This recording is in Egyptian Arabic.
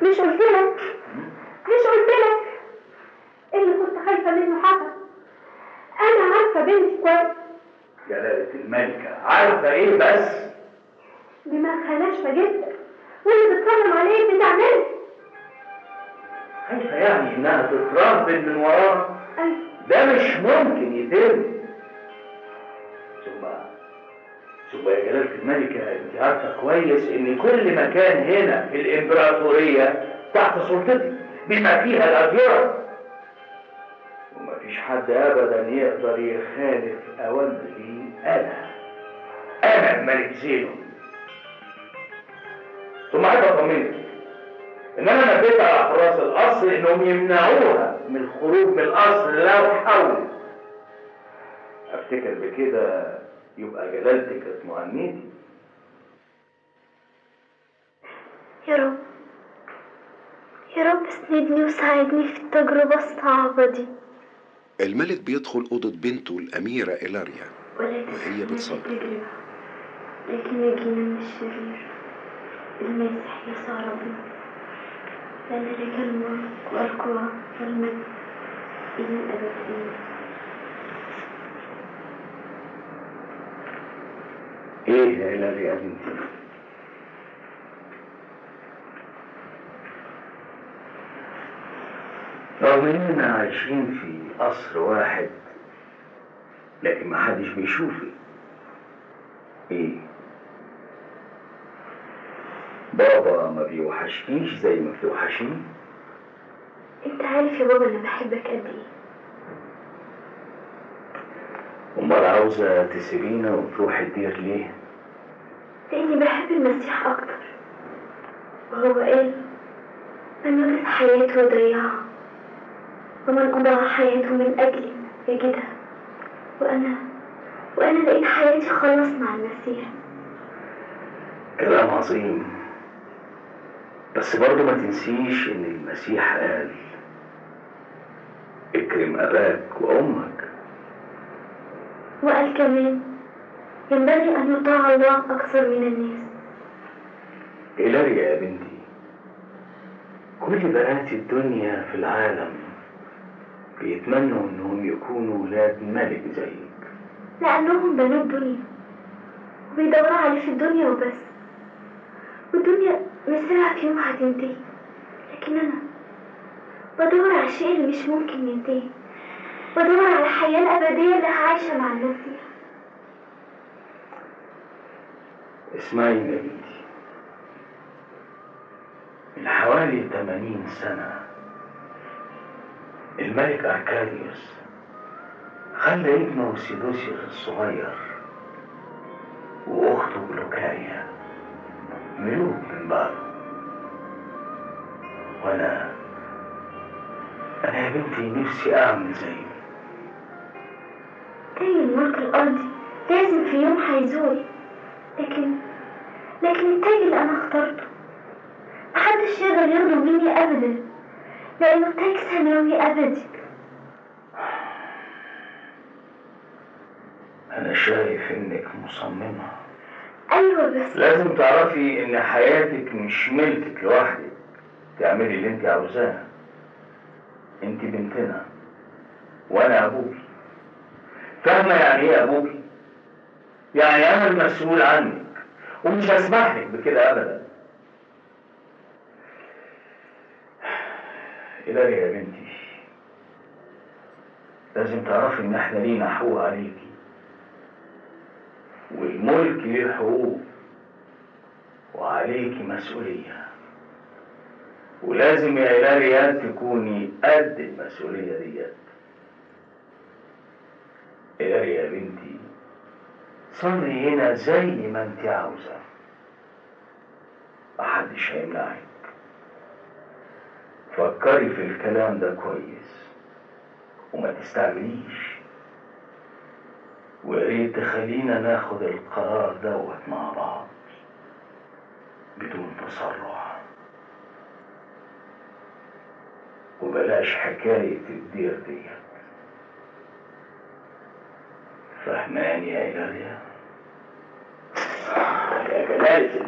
مش قلت لك مش قلت لك اللي كنت خايفه منه حصل انا عارفه بنتي كويس جلالة الملكة عارفة ايه بس دماغها ناشفه جدا واللي بتصمم عليه بتعمله خايفة يعني انها تترهبن من وراه ايوه ده مش ممكن يتم ثم ثم يا جلالة الملكة انت عارفة كويس ان كل مكان هنا في الامبراطورية تحت سلطتي بما فيها الأديرة ومفيش حد ابدا يقدر يخالف اوامري انا انا الملك زينو ثم عايز اطمنك ان انا نبيت على حراس القصر انهم يمنعوها من الخروج من القصر لو حاولت افتكر بكده يبقى جلالتك اطمئنيتي يا رب يا رب اسندني وساعدني في التجربة الصعبة دي الملك بيدخل أوضة بنته الأميرة إيلاريا ولا وهي تسلم بتصلي. التجربة لكن يجينا من الشرير الماسح يسوع ربنا لأن لك الملك والقوة والمجد إلى الأبد آمين ايه يا هلال يا بنتي رغم اننا عايشين في قصر واحد لكن محدش بيشوفي ايه بابا ما بيوحشكيش زي ما بتوحشيني أنت عارف يا بابا أنا بحبك قد إيه امال عاوزه تسيبينا وتروحي الدير ليه لأني بحب المسيح أكتر وهو قال من وجد حياته يضيعها ومن أضاع حياته من أجلي يجدها وأنا وأنا لقيت حياتي خلاص مع المسيح كلام عظيم بس برضه ما تنسيش ان المسيح قال اكرم اباك وامك وقال كمان ينبغي أن يطاع الله أكثر من الناس إلاريا يا بنتي كل بنات الدنيا في العالم بيتمنوا انهم يكونوا ولاد ملك زيك لأنهم بنوا الدنيا وبيدوروا عليه في الدنيا وبس والدنيا مسرعة في يوم هتنتهي لكن أنا بدور على الشيء اللي مش ممكن ينتهي بدور على الحياة الأبدية اللي هعيشها مع المسيح اسمعيني يا بنتي من حوالي 80 سنة الملك أركاديوس خلى ابنه سيدوسيوس الصغير وأخته جلوكايا ملوك من بعده وأنا أنا يا بنتي نفسي أعمل زيه تاني الملك الأرضي لازم في يوم هيزول لكن لكن التاج اللي أنا اخترته محدش يقدر ياخده مني أبدا لأنه تاج سماوي أبدي أنا شايف إنك مصممة أيوة بس لازم تعرفي ان حياتك مش ملكك لوحدك تعملي اللي انت عاوزاه انت بنتنا وانا ابوكي فاهمة يعني ايه ابوكي يعني انا المسؤول عنك ومش هسمح لك بكده ابدا إلهي يا بنتي لازم تعرفي ان احنا لينا حقوق عليكي والملك ليه حقوق وعليكي مسؤولية ولازم يا إلاريا تكوني قد المسؤولية ديت إلاريا يا بنتي صلي هنا زي ما انت عاوزة محدش هيمنعك فكري في الكلام ده كويس وما تستعجليش ويا ريت تخلينا ناخد القرار دوت مع بعض بدون تسرع وبلاش حكاية الدير ديت فهماني يا إلهي يا جلالة